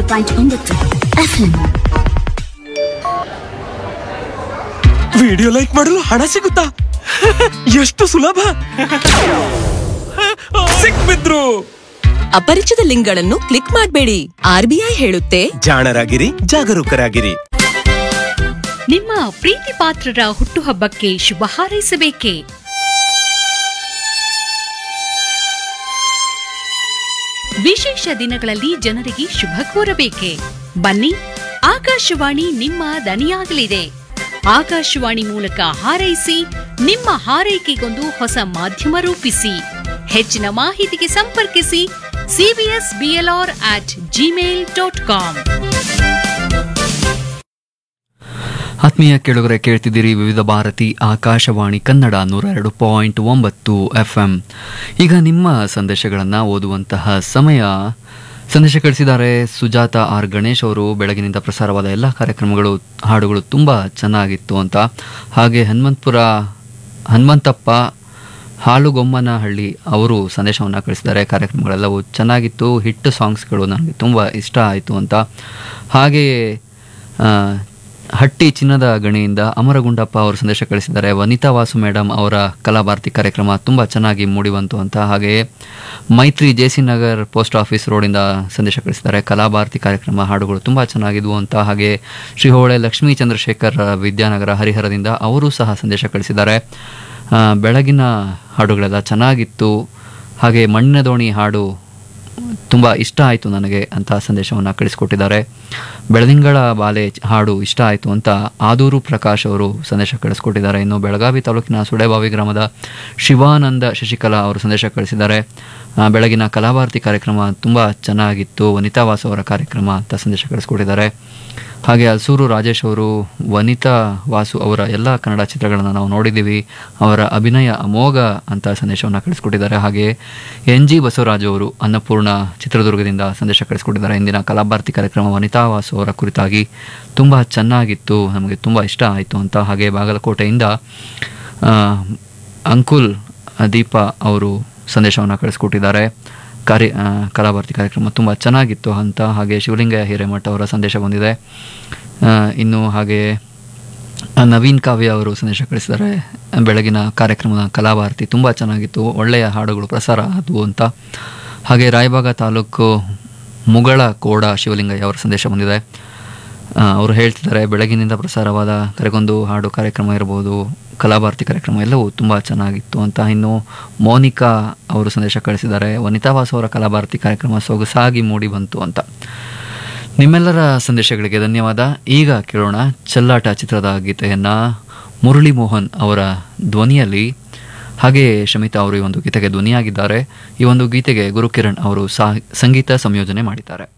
point ಒಂಬತ್ತು FM video like ಮಾಡಲು ಹಣ ಸಿಗುತ್ತಾ ಎಷ್ಟು ಸುಲಭ ಸಿಕ್ಬಿದ್ರು ಅಪರಿಚಿತ ಲಿಂಕ್ಗಳನ್ನು ಕ್ಲಿಕ್ ಮಾಡಬೇಡಿ ಆರ್ಬಿಐ ಹೇಳುತ್ತೆ ಜಾಣರಾಗಿರಿ ಜಾಗರೂಕರಾಗಿರಿ ನಿಮ್ಮ ಪ್ರೀತಿ ಪಾತ್ರರ ಹುಟ್ಟುಹಬ್ಬಕ್ಕೆ ಶುಭ ಹಾರೈಸಬೇಕೇ ವಿಶೇಷ ದಿನಗಳಲ್ಲಿ ಜನರಿಗೆ ಶುಭ ಕೋರಬೇಕೆ ಬನ್ನಿ ಆಕಾಶವಾಣಿ ನಿಮ್ಮ ದನಿಯಾಗಲಿದೆ ಆಕಾಶವಾಣಿ ಮೂಲಕ ಹಾರೈಸಿ ನಿಮ್ಮ ಹಾರೈಕೆಗೊಂದು ಹೊಸ ಮಾಧ್ಯಮ ರೂಪಿಸಿ ಹೆಚ್ಚಿನ ಮಾಹಿತಿಗೆ ಸಂಪರ್ಕಿಸಿ CBS BLR at Gmail dot com ಆತ್ಮೀಯ ಕೇಳುಗರೆ ಕೇಳ್ತಿದ್ದೀರಿ ವಿವಿಧ ಭಾರತಿ ಆಕಾಶವಾಣಿ ಕನ್ನಡ ನೂರ ಎರಡು ಪಾಯಿಂಟ್ ಒಂಬತ್ತು ಎಫ್ ಎಂ ಈಗ ನಿಮ್ಮ ಸಂದೇಶಗಳನ್ನು ಓದುವಂತಹ ಸಮಯ ಸಂದೇಶ ಕಳಿಸಿದ್ದಾರೆ ಸುಜಾತ ಆರ್ ಗಣೇಶ್ ಅವರು ಬೆಳಗಿನಿಂದ ಪ್ರಸಾರವಾದ ಎಲ್ಲ ಕಾರ್ಯಕ್ರಮಗಳು ಹಾಡುಗಳು ತುಂಬ ಚೆನ್ನಾಗಿತ್ತು ಅಂತ ಹಾಗೆ ಹನುಮಂತಪುರ ಹನುಮಂತಪ್ಪ ಹಾಳುಗೊಮ್ಮನಹಳ್ಳಿ ಅವರು ಸಂದೇಶವನ್ನು ಕಳಿಸಿದ್ದಾರೆ ಕಾರ್ಯಕ್ರಮಗಳೆಲ್ಲವೂ ಚೆನ್ನಾಗಿತ್ತು ಹಿಟ್ ಸಾಂಗ್ಸ್ಗಳು ನನಗೆ ತುಂಬ ಇಷ್ಟ ಆಯಿತು ಅಂತ ಹಾಗೆಯೇ ಆ, ಹಟ್ಟಿ ಚಿನ್ನದ ಗಣಿಯಿಂದ ಅಮರಗುಂಡಪ್ಪ ಅವರು ಸಂದೇಶ ಕಳಿಸಿದ್ದಾರೆ ವನಿತಾ ವಾಸು ಮೇಡಮ್ ಅವರ ಕಲಾಭಾರತಿ ಕಾರ್ಯಕ್ರಮ ತುಂಬ ಚೆನ್ನಾಗಿ ಮೂಡಿಬಂತು ಅಂತ ಹಾಗೆಯೇ Maithri J C Nagar post office ರೋಡಿಂದ ಸಂದೇಶ ಕಳಿಸಿದ್ದಾರೆ ಕಲಾಭಾರತಿ ಕಾರ್ಯಕ್ರಮ ಹಾಡುಗಳು ತುಂಬ ಚೆನ್ನಾಗಿದ್ವು ಅಂತ ಹಾಗೆ ಶ್ರೀ ಹೋಳೆ ಲಕ್ಷ್ಮೀ ಚಂದ್ರಶೇಖರ್ ವಿದ್ಯಾನಗರ ಹರಿಹರದಿಂದ ಅವರು ಸಹ ಸಂದೇಶ ಕಳಿಸಿದ್ದಾರೆ ಆ, ಬೆಳಗಿನ ಹಾಡುಗಳೆಲ್ಲ ಚೆನ್ನಾಗಿತ್ತು ಹಾಗೆ ಮಣ್ಣಿನ ದೋಣಿ ಹಾಡು ತುಂಬ ಇಷ್ಟ ಆಯಿತು ನನಗೆ ಅಂತ ಸಂದೇಶವನ್ನು ಕಳಿಸ್ಕೊಟ್ಟಿದ್ದಾರೆ ಬೆಳದಿಂಗಳ ಬಾಲೆ ಹಾಡು ಇಷ್ಟ ಆಯಿತು ಅಂತ ಆದೂರು ಪ್ರಕಾಶ್ ಅವರು ಸಂದೇಶ ಕಳಿಸ್ಕೊಟ್ಟಿದ್ದಾರೆ ಇನ್ನು ಬೆಳಗಾವಿ ತಾಲೂಕಿನ ಸುಳೆಬಾವಿ ಗ್ರಾಮದ ಶಿವಾನಂದ ಶಶಿಕಲಾ ಅವರು ಸಂದೇಶ ಕಳಿಸಿದ್ದಾರೆ ಆ, ಬೆಳಗಿನ ಕಲಾಭಾರತಿ ಕಾರ್ಯಕ್ರಮ ತುಂಬ ಚೆನ್ನಾಗಿತ್ತು ವನಿತಾ ವಾಸ್ ಅವರ ಕಾರ್ಯಕ್ರಮ ಅಂತ ಸಂದೇಶ ಕಳಿಸ್ಕೊಟ್ಟಿದ್ದಾರೆ ಹಾಗೆ ಅಲ್ಸೂರು ರಾಜೇಶ್ ಅವರು ವನಿತಾ ವಾಸು ಅವರ ಎಲ್ಲ ಕನ್ನಡ ಚಿತ್ರಗಳನ್ನು ನಾವು ನೋಡಿದ್ದೀವಿ ಅವರ ಅಭಿನಯ ಅಮೋಘ ಅಂತ ಸಂದೇಶವನ್ನು ಕಳಿಸ್ಕೊಟ್ಟಿದ್ದಾರೆ ಹಾಗೆ ಎನ್ ಜಿ ಬಸವರಾಜ್ ಅವರು ಅನ್ನಪೂರ್ಣ ಚಿತ್ರದುರ್ಗದಿಂದ ಸಂದೇಶ ಕಳಿಸ್ಕೊಟ್ಟಿದ್ದಾರೆ ಇಂದಿನ ಕಲಾಭಾರತಿ ಕಾರ್ಯಕ್ರಮ ವನಿತಾ ವಾಸು ಅವರ ಕುರಿತಾಗಿ ತುಂಬ ಚೆನ್ನಾಗಿತ್ತು ನಮಗೆ ತುಂಬ ಇಷ್ಟ ಆಯಿತು ಅಂತ ಹಾಗೆ ಬಾಗಲಕೋಟೆಯಿಂದ ಆ, ಅಂಕುಲ್ ದೀಪ ಅವರು ಸಂದೇಶವನ್ನು ಕಳಿಸ್ಕೊಟ್ಟಿದ್ದಾರೆ ಕಾರ್ಯ ಆ, ಕಲಾಭಾರತಿ ಕಾರ್ಯಕ್ರಮ ತುಂಬ ಚೆನ್ನಾಗಿತ್ತು ಅಂತ ಹಾಗೆ ಶಿವಲಿಂಗಯ್ಯ ಹಿರೇಮಠ ಅವರ ಸಂದೇಶ ಬಂದಿದೆ ಆ, ಇನ್ನು ಹಾಗೆ ಆ, ನವೀನ್ ಕಾವ್ಯ ಅವರು ಸಂದೇಶ ಕಳಿಸಿದ್ದಾರೆ ಬೆಳಗಿನ ಕಾರ್ಯಕ್ರಮದ ಕಲಾಭಾರತಿ ತುಂಬ ಚೆನ್ನಾಗಿತ್ತು ಒಳ್ಳೆಯ ಹಾಡುಗಳು ಪ್ರಸಾರ ಆದವು ಅಂತ ಹಾಗೆ ರಾಯಬಾಗ ತಾಲೂಕು ಮುಗಳ ಕೋಡ ಶಿವಲಿಂಗಯ್ಯ ಅವರ ಸಂದೇಶ ಬಂದಿದೆ ಆ, ಅವರು ಹೇಳ್ತಿದ್ದಾರೆ ಬೆಳಗಿನಿಂದ ಪ್ರಸಾರವಾದ ಕರೆಗೊಂದು ಹಾಡು ಕಾರ್ಯಕ್ರಮ ಇರ್ಬೋದು ಕಲಾಭಾರತಿ ಕಾರ್ಯಕ್ರಮ ಎಲ್ಲವೂ ತುಂಬ ಚೆನ್ನಾಗಿತ್ತು ಅಂತ ಇನ್ನು ಮೋನಿಕಾ ಅವರು ಸಂದೇಶ ಕಳಿಸಿದ್ದಾರೆ ವನಿತಾ ವಾಸ್ ಅವರ ಕಲಾಭಾರತಿ ಕಾರ್ಯಕ್ರಮ ಸೊಗಸಾಗಿ ಮೂಡಿ ಬಂತು ಅಂತ ನಿಮ್ಮೆಲ್ಲರ ಸಂದೇಶಗಳಿಗೆ ಧನ್ಯವಾದ ಈಗ ಕೇಳೋಣ ಚೆಲ್ಲಾಟ ಚಿತ್ರದ ಗೀತೆಯನ್ನು ಮುರಳಿ ಮೋಹನ್ ಅವರ ಧ್ವನಿಯಲ್ಲಿ ಹಾಗೆಯೇ ಶಮಿತಾ ಅವರು ಈ ಒಂದು ಗೀತೆಗೆ ಧ್ವನಿಯಾಗಿದ್ದಾರೆ ಈ ಒಂದು ಗೀತೆಗೆ ಗುರುಕಿರಣ್ ಅವರು ಸಾ ಸಂಗೀತ ಸಂಯೋಜನೆ ಮಾಡಿದ್ದಾರೆ